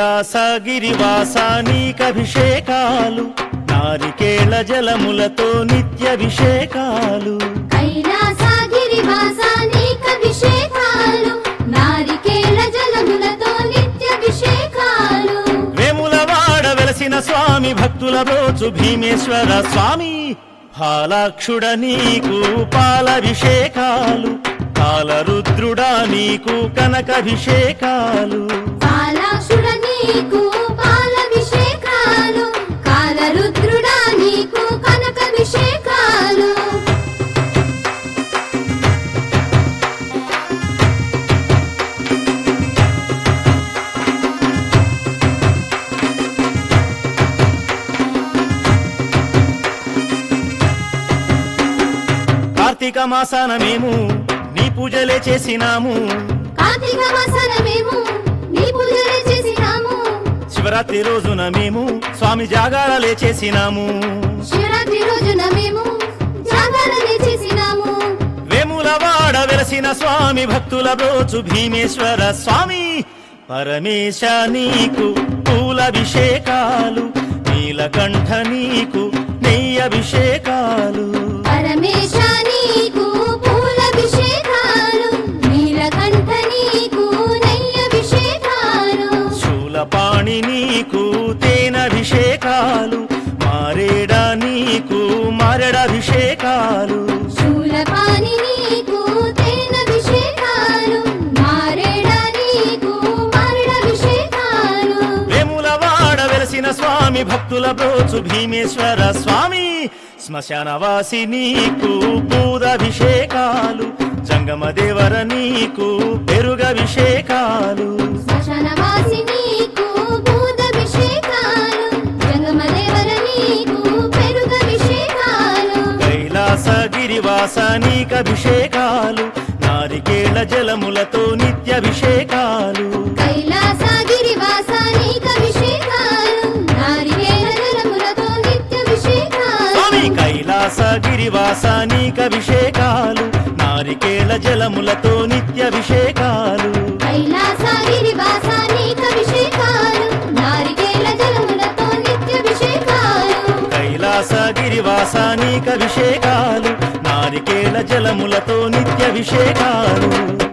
కైలాసగిరివాసానీకభిషేకాలు నారికేళ జలములతో నిత్యభిషేకాలు కైలాసగిరి వాసానికభిషేకాలు నారికేళ జలములతో నిత్యభిషేకాలు వేములవాడ వెలసిన స్వామి భక్తుల బ్రోచు భీమేశ్వర స్వామి పాలాక్షుడ నీకు పాలభిషేకాలు కాలరుద్రుడా నీకు కనకభిషేకాలు పాలాక్షుడ నీకు పాలభిషేకాలు కాలరుద్రుడా నీకు కనకభిషేకాలు కార్తీక మాసాన మేము నీ పూజలే చేసినాము కార్తీక మాసాన మేము నీ పూజలే చేసినాము శివరాత్రి రోజున మేము స్వామి జాగారాలే చేసినాము శివరాత్రి రోజున మేము జాగరణే చేసినాము వేములవాడ వెలసిన స్వామి భక్తుల బ్రోచు భీమేశ్వర స్వామి పరమేశ నీకు పూలభిషేకాలు నీలకంఠ నీకు నెయ్యభిషేకాలు పరమేశ నీకు పూలభిషేకాలు నీలకంఠ నీకు నయ్యభిషేకాలు శూలపాణి నీకు తేనభిషేకాలు మారేడ నీకు మారెడభిషేకాలు శూలపాని నీకు తేనభిషేకాలు మారేడ నీకు మారేడభిషేకాలు వేములవాడ వెలసిన స్వామి భక్తుల బ్రోచు భీమేశ్వర స్వామి శ్మశానవాసి నీకు పూదభిషేకాలు జంగమ దేవర నీకు పెరుగభిషేకాలు శ్మశానవాసి నీకు భూతభిషేకాలు జంగమదేవర నీకు పెరుగభిషేకాలు కైలాసగిరివాస నీకభిషేకాలు నారికేళ జలములతో నిత్యభిషేకాలు కైలాసగిరి వాసానికభిషేకాలు నారికేళ జలములతో నిత్యభిషేకాలు స్వామి కైలాసగిరివాస నీకభిషేకాలు నారికేళ జలములతో నిత్యభిషేకాలు కైలాసగిరి వాసానికభిషేకాలు నారికేళ జలములతో నిత్యభిషేకాలు కైలాసగిరివాసానీకభిషేకాలు నారికేళ జలములతో నిత్యభిషేకాలు